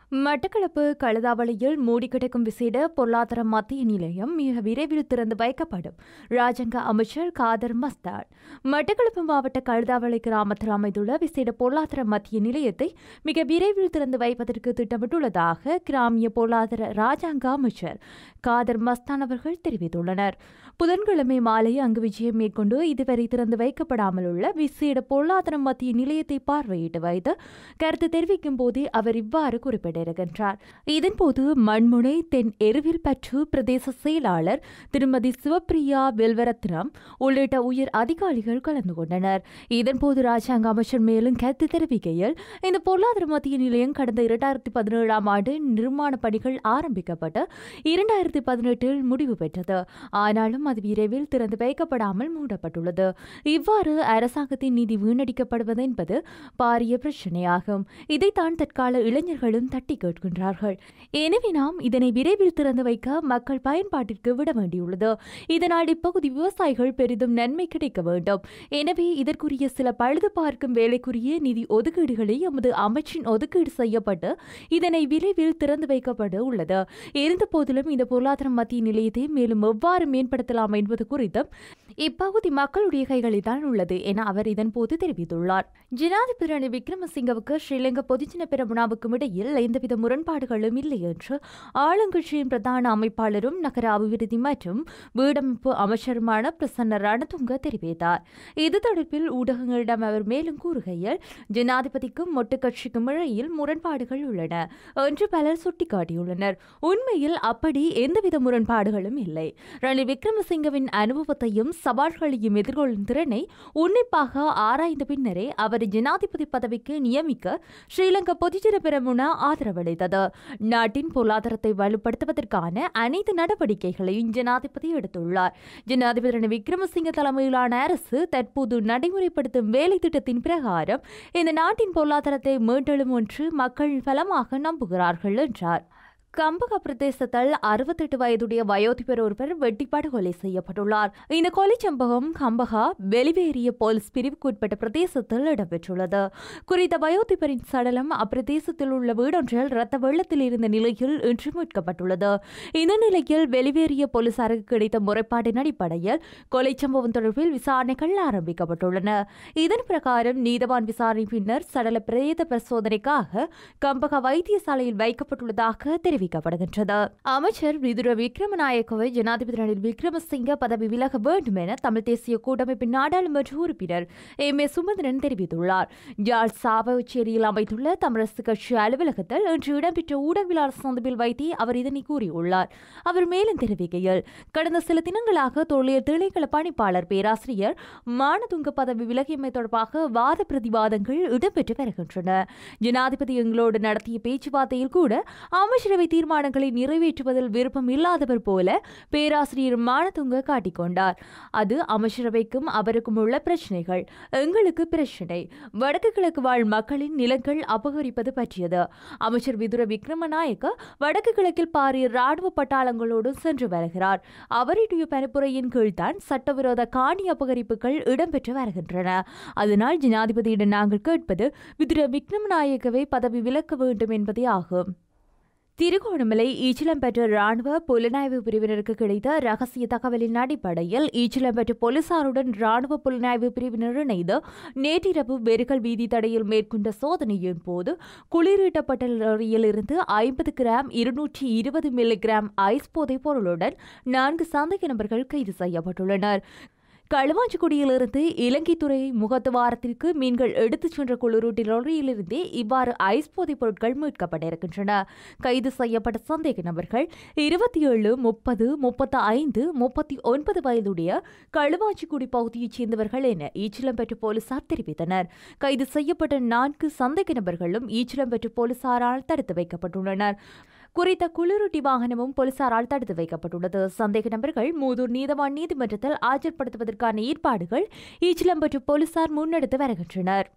மட்டக்களப்பு கழுதாவளியில் மூடி கிடக்கும் விசேட பொருளாதார மத்திய நிலையம் மிக விரைவில் திறந்து வைக்கப்படும் ராஜாங்க அமைச்சர் காதர் மஸ்தான் மட்டக்களப்பு மாவட்ட கழுதாவளி கிராமத்தில் அமைந்துள்ள விசேட பொருளாதார மத்திய நிலையத்தை மிக விரைவில் திறந்து வைப்பதற்கு திட்டமிட்டுள்ளதாக கிராமிய பொருளாதார ராஜாங்க அமைச்சர் காதர் மஸ்தான் அவர்கள் தெரிவித்துள்ளனர் புதன்கிழமை மாலை அங்கு விஜயம் மேற்கொண்டு இதுவரை திறந்து வைக்கப்படாமல் உள்ள விசேட பொருளாதார மத்திய நிலையத்தை பார்வையிட்டு வைத்து கருத்து தெரிவிக்கும் போதே அவர் இவ்வாறு குறிப்பிட்டிருக்கின்றார் இதன்போது மண்முனை தென் எருவில் பற்று பிரதேச செயலாளர் திருமதி சிவப்பிரியா வெல்வரத்னம் உள்ளிட்ட உயர் அதிகாரிகள் கலந்து கொண்டனர் இதன்போது ராஜாங்க அமைச்சர் மேலும் கருத்து தெரிவிக்கையில் இந்த பொருளாதார மத்திய நிலையம் கடந்த இரண்டாயிரத்தி பதினேழாம் ஆண்டு நிர்மாண பணிகள் ஆரம்பிக்கப்பட்டு இரண்டாயிரத்தி பதினெட்டில் முடிவு பெற்றது ஆனாலும் அது விரைவில் திறந்து வைக்கப்படாமல் மூடப்பட்டுள்ளது இவ்வாறு அரசாங்கத்தின் நிதி வீணடிக்கப்படுவது என்பது பாரிய பிரச்சனையாகும் இதைத்தான் தற்கால இளைஞர்களும் தட்டி கேட்கின்றார்கள் எனவே நாம் இதனை விரைவில் திறந்து வைக்க மக்கள் பயன்பாட்டிற்கு விட வேண்டியுள்ளது இதனால் இப்பகுதி விவசாயிகள் பெரிதும் நன்மை கிடைக்க வேண்டும் எனவே இதற்குரிய சில பழுது பார்க்கும் வேலைக்குரிய நிதி ஒதுக்கீடுகளை எமது அமைச்சின் ஒதுக்கீடு செய்யப்பட்டு இதனை விரைவில் திறந்து வைக்கப்பட உள்ளது இருந்த போதிலும் இந்த பொருளாதார மத்திய நிலையத்தை மேலும் எவ்வாறு மேம்படுத்தலாம் என்பது குறித்தும் இப்பகுதி மக்களுடைய கைகளில் தான் உள்ளது என அவர் இதன் போது தெரிவித்துள்ளார் ஜனாதிபதி ரணில் விக்ரமசிங்கவுக்கு ஸ்ரீலங்கா பொதுஜன பெரமுனாவுக்கும் இடையில் எந்தவித முரண்பாடுகளும் இல்லை என்று ஆளுங்கட்சியின் பிரதான அமைப்பாளரும் நகர அபிவிருத்தி மற்றும் வீடமைப்பு அமைச்சருமான பிரசன்ன ரணதுங்க தெரிவித்தார் இது தொடர்பில் ஊடகங்களிடம் அவர் மேலும் கூறுகையில் ஜனாதிபதிக்கும் மொட்டு கட்சிக்கும் இடையில் முரண்பாடுகள் உள்ளன என்று பலர் சுட்டிக்காட்டியுள்ளனர் உண்மையில் அப்படி எந்தவித முரண்பாடுகளும் இல்லை ரணில் விக்ரமசிங்கவின் அனுபவத்தையும் சவால்களையும் எதிர்கொள்ளும் திறனை உன்னிப்பாக ஆராய்ந்த பின்னரே அவர் ஜனாதிபதி பதவிக்கு நியமிக்க ஸ்ரீலங்கா பொதுஜன பெரமுன ஆதரவளித்தது நாட்டின் பொருளாதாரத்தை வலுப்படுத்துவதற்கான அனைத்து நடவடிக்கைகளையும் ஜனாதிபதி எடுத்துள்ளார் ஜனாதிபதி ரணில் விக்ரமசிங்க தலைமையிலான அரசு தற்போது நடைமுறைப்படுத்தும் வேலை திட்டத்தின் பிரகாரம் இந்த நாட்டின் பொருளாதாரத்தை மீண்டெழும் என்று மக்கள் பலமாக நம்புகிறார்கள் என்றார் கம்பக பிரதேசத்தில் அறுபத்தெட்டு வயதுடைய வயோதிபர் ஒருவர் வெட்டி படுகொலை செய்யப்பட்டுள்ளார் இந்த கொலை சம்பவம் கம்பகா வெளிவேறிய போலீஸ் பிரிவுக்குட்பட்ட பிரதேசத்தில் இடம்பெற்றுள்ளது குறித்த வயோதிபரின் சடலம் அப்பிரதேசத்தில் உள்ள வீடொன்றில் இரத்த வெள்ளத்தில் இருந்த நிலையில் இன்று மீட்கப்பட்டுள்ளது இந்த நிலையில் வெளிவேறிய போலீசாருக்கு கிடைத்த முறைப்பாட்டின் அடிப்படையில் கொலை சம்பவம் தொடர்பில் விசாரணைகள் ஆரம்பிக்கப்பட்டுள்ளன இதன் பிரகாரம் நீதவான் விசாரணை பின்னர் சடல பிரேத பரிசோதனைக்காக கம்பகா வைத்தியசாலையில் வைக்கப்பட்டுள்ளதாக தெரிவித்தார் தெரிவிக்கப்படுகின்றது அமைச்சர் விதுர விக்ரமநாயக்கவை ஜனாதிபதி ரணில் விக்ரமசிங்க பதவி விலக வேண்டும் என தமிழ் தேசிய கூட்டமைப்பின் நாடாளுமன்ற உறுப்பினர் எம் ஏ சுமந்திரன் தெரிவித்துள்ளார் யாழ் சாவச்சேரியில் அமைந்துள்ள தமிழரசு கட்சி அலுவலகத்தில் இன்று இடம்பெற்ற ஊடகவியலாளர் சந்திப்பில் வைத்தே அவர் இதனை கூறியுள்ளார் அவர் மேலும் தெரிவிக்கையில் கடந்த சில தினங்களாக தொழில் திணைக்கள பணிப்பாளர் பேராசிரியர் மானதுங்க பதவி விலகியமை தொடர்பாக வாத பிரதிவாதங்கள் இடம்பெற்று வருகின்றன ஜனாதிபதி எங்களோடு நடத்திய பேச்சுவார்த்தையில் கூட அமைச்சரவை தீர்மானங்களை நிறைவேற்றுவதில் விருப்பம் இல்லாதவர் போல பேராசிரியர் மானதுங்க காட்டிக்கொண்டார் அது அமைச்சரவைக்கும் அவருக்கும் உள்ள பிரச்சனைகள் எங்களுக்கு பிரச்சனை வடக்கு கிழக்கு வாழ் மக்களின் நிலங்கள் அபகரிப்பது பற்றியது அமைச்சர் விதுர விக்ரமநாயக்க வடக்கு கிழக்கில் பாரிய ராணுவ பட்டாளங்களோடு சென்று வருகிறார் அவருடைய பரப்புரையின் கீழ்தான் சட்டவிரோத காணி அபகரிப்புகள் இடம்பெற்று வருகின்றன அதனால் ஜனாதிபதியிடம் நாங்கள் கேட்பது விதுர விக்ரமநாயக்கவை பதவி விலக்க வேண்டும் என்பதே ஆகும் திருகோணமலை ஈச்சிலம்பெற்ற ராணுவ புலனாய்வு பிரிவினருக்கு கிடைத்த ரகசிய தகவலின் அடிப்படையில் ஈச்சிலம்பெற்ற போலீசாருடன் ராணுவ புலனாய்வு பிரிவினர் இணைந்து நேற்றிரவு வெறுகல் வீதி தடையில் மேற்கொண்ட சோதனையின் போது குளிரூட்டப்பட்ட லாரியில் இருந்து ஐம்பது கிராம் இருநூற்றி இருபது மில்லிகிராம் ஐஸ் போதைப் பொருளுடன் நான்கு சந்தேக நபர்கள் கைது செய்யப்பட்டுள்ளனர் களுவாஞ்சிக்குடியிலிருந்து இலங்கைத்துறை முகத்துவாரத்திற்கு மீன்கள் எடுத்துச் சென்ற குளிரூட்டி லாரியிலிருந்தே இவ்வாறு ஐஸ் போதைப் பொருட்கள் மீட்கப்பட்டிருக்கின்றன கைது செய்யப்பட்ட சந்தேக நபர்கள் இருபத்தி ஏழு முப்பது முப்பத்தி ஐந்து முப்பத்தி ஒன்பது வயதுடைய களுவாஞ்சிக்குடி பகுதியைச் சேர்ந்தவர்கள் என ஈச்சிலம்பெற்ற போலீசார் தெரிவித்தனர் கைது செய்யப்பட்ட நான்கு சந்தேக நபர்களும் ஈச்சிலம்பெற்ற போலீசாரால் தடுத்து வைக்கப்பட்டுள்ளனர் குறித்த குளிரூட்டி வாகனமும் போலீசாரால் தடுத்து வைக்கப்பட்டுள்ளது சந்தேக நபர்கள் மூதூர் நீதவான் நீதிமன்றத்தில் ஆஜர்படுத்துவதற்கான ஏற்பாடுகள் ஈச்சிலம்பற்று போலீசார் முன்னெடுத்து வருகின்றனர்